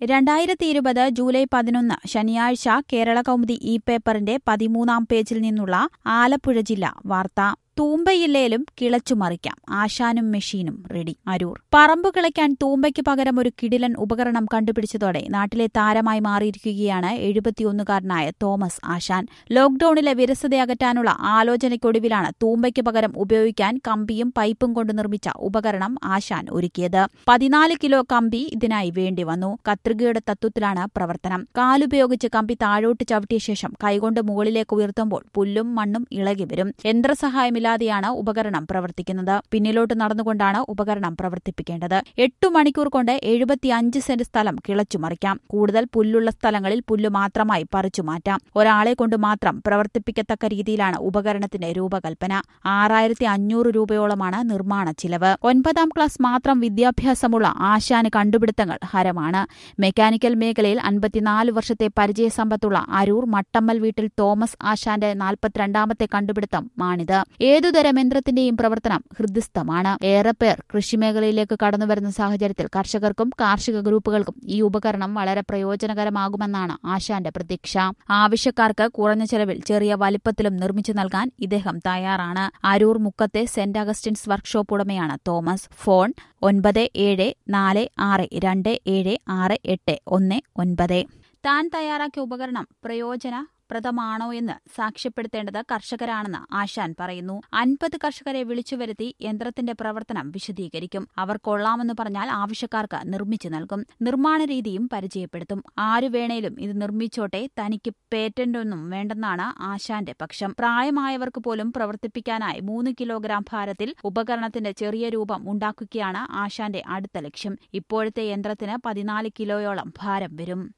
രണ്ടായിരത്തി ഇരുപത് ജൂലൈ പതിനൊന്ന് ശനിയാഴ്ച കേരള കൗമുദി ഇ പേപ്പറിന്റെ പതിമൂന്നാം പേജിൽ നിന്നുള്ള ആലപ്പുഴ ജില്ല വാർത്ത തൂമ്പയില്ലേലും കിളച്ചുമറിക്കാം ആശാനും മെഷീനും റെഡി അരൂർ പറമ്പ് കിളയ്ക്കാൻ തൂമ്പയ്ക്ക് പകരം ഒരു കിടിലൻ ഉപകരണം കണ്ടുപിടിച്ചതോടെ നാട്ടിലെ താരമായി മാറിയിരിക്കുകയാണ് എഴുപത്തിയൊന്നുകാരനായ തോമസ് ആശാൻ ലോക്ഡൌണിലെ വിരസത അകറ്റാനുള്ള ആലോചനയ്ക്കൊടുവിലാണ് തൂമ്പയ്ക്ക് പകരം ഉപയോഗിക്കാൻ കമ്പിയും പൈപ്പും കൊണ്ട് നിർമ്മിച്ച ഉപകരണം ആശാൻ ഒരുക്കിയത് പതിനാല് കിലോ കമ്പി ഇതിനായി വേണ്ടി വന്നു കത്രികയുടെ തത്വത്തിലാണ് പ്രവർത്തനം കാലുപയോഗിച്ച് കമ്പി താഴോട്ട് ചവിട്ടിയ ശേഷം കൈകൊണ്ട് മുകളിലേക്ക് ഉയർത്തുമ്പോൾ പുല്ലും മണ്ണും ഇളകി വരും യന്ത്രസഹായമില്ലാതെ ഇല്ലാതെയാണ് ഉപകരണം പ്രവർത്തിക്കുന്നത് പിന്നിലോട്ട് നടന്നുകൊണ്ടാണ് ഉപകരണം പ്രവർത്തിപ്പിക്കേണ്ടത് എട്ടു മണിക്കൂർ കൊണ്ട് എഴുപത്തിയഞ്ച് സെന്റ് സ്ഥലം കിളച്ചുമറിക്കാം കൂടുതൽ പുല്ലുള്ള സ്ഥലങ്ങളിൽ പുല്ല് മാത്രമായി പറിച്ചു മാറ്റാം ഒരാളെ കൊണ്ട് മാത്രം പ്രവർത്തിപ്പിക്കത്തക്ക രീതിയിലാണ് ഉപകരണത്തിന്റെ രൂപകൽപ്പന ആറായിരത്തി അഞ്ഞൂറ് രൂപയോളമാണ് നിർമ്മാണ ചിലവ് ഒൻപതാം ക്ലാസ് മാത്രം വിദ്യാഭ്യാസമുള്ള ആശാന് കണ്ടുപിടുത്തങ്ങൾ ഹരമാണ് മെക്കാനിക്കൽ മേഖലയിൽ അൻപത്തിനാല് വർഷത്തെ പരിചയസമ്പത്തുള്ള അരൂർ മട്ടമ്മൽ വീട്ടിൽ തോമസ് ആശാന്റെ നാൽപ്പത്തിരണ്ടാമത്തെ കണ്ടുപിടുത്തമാണിത് ഏതുതരം യന്ത്രത്തിന്റെയും പ്രവർത്തനം ഹൃദ്യസ്ഥമാണ് ഏറെ പേർ കൃഷിമേഖലയിലേക്ക് കടന്നുവരുന്ന സാഹചര്യത്തിൽ കർഷകർക്കും കാർഷിക ഗ്രൂപ്പുകൾക്കും ഈ ഉപകരണം വളരെ പ്രയോജനകരമാകുമെന്നാണ് ആശാന്റെ പ്രതീക്ഷ ആവശ്യക്കാർക്ക് കുറഞ്ഞ ചെലവിൽ ചെറിയ വലിപ്പത്തിലും നിർമ്മിച്ചു നൽകാൻ ഇദ്ദേഹം തയ്യാറാണ് അരൂർ മുക്കത്തെ സെന്റ് അഗസ്റ്റിൻസ് വർക്ക്ഷോപ്പ് ഉടമയാണ് തോമസ് ഫോൺ ഒൻപത് ഏഴ് നാല് ആറ് രണ്ട് ഏഴ് ആറ് എട്ട് ഒന്ന് ഒൻപത് താൻ തയ്യാറാക്കിയ ഉപകരണം പ്രയോജന പ്രദമാണോ എന്ന് സാക്ഷ്യപ്പെടുത്തേണ്ടത് കർഷകരാണെന്ന് ആശാൻ പറയുന്നു അൻപത് കർഷകരെ വിളിച്ചുവരുത്തി യന്ത്രത്തിന്റെ പ്രവർത്തനം വിശദീകരിക്കും അവർ കൊള്ളാമെന്ന് പറഞ്ഞാൽ ആവശ്യക്കാർക്ക് നിർമ്മിച്ചു നൽകും നിർമ്മാണ രീതിയും പരിചയപ്പെടുത്തും ആരു വേണേലും ഇത് നിർമ്മിച്ചോട്ടെ തനിക്ക് പേറ്റന്റൊന്നും വേണ്ടെന്നാണ് ആശാന്റെ പക്ഷം പ്രായമായവർക്ക് പോലും പ്രവർത്തിപ്പിക്കാനായി മൂന്ന് കിലോഗ്രാം ഭാരത്തിൽ ഉപകരണത്തിന്റെ ചെറിയ രൂപം ഉണ്ടാക്കുകയാണ് ആശാന്റെ അടുത്ത ലക്ഷ്യം ഇപ്പോഴത്തെ യന്ത്രത്തിന് പതിനാല് കിലോയോളം ഭാരം വരും